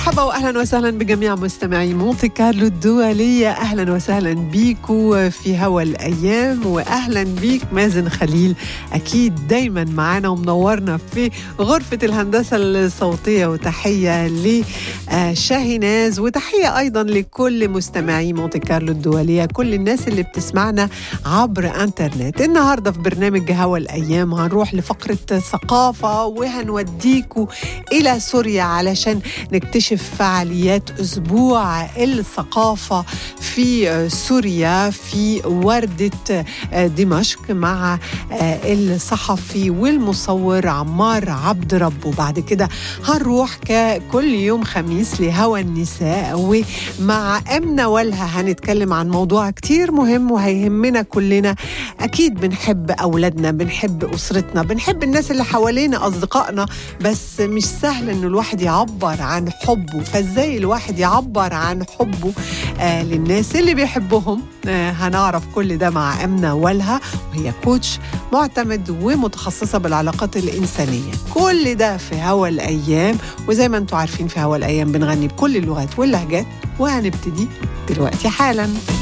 مرحبا واهلا وسهلا بجميع مستمعي مونتي كارلو الدوليه اهلا وسهلا بيكو في هوا الايام واهلا بيك مازن خليل اكيد دايما معانا ومنورنا في غرفه الهندسه الصوتيه وتحيه لشاهيناز وتحيه ايضا لكل مستمعي مونتي كارلو الدوليه كل الناس اللي بتسمعنا عبر انترنت النهارده في برنامج هوا الايام هنروح لفقره ثقافه وهنوديكوا الى سوريا علشان نكتشف فعاليات اسبوع الثقافه في سوريا في ورده دمشق مع الصحفي والمصور عمار عبد رب وبعد كده هنروح ككل يوم خميس لهوى النساء ومع امنه والها هنتكلم عن موضوع كتير مهم وهيهمنا كلنا اكيد بنحب اولادنا بنحب اسرتنا بنحب الناس اللي حوالينا اصدقائنا بس مش سهل انه الواحد يعبر عن حبه فازاي الواحد يعبر عن حبه آه للناس اللي بيحبهم آه هنعرف كل ده مع امنه والها وهي كوتش معتمد ومتخصصه بالعلاقات الانسانيه كل ده في هوا الايام وزي ما انتم عارفين في هوا الايام بنغني بكل اللغات واللهجات وهنبتدي دلوقتي حالا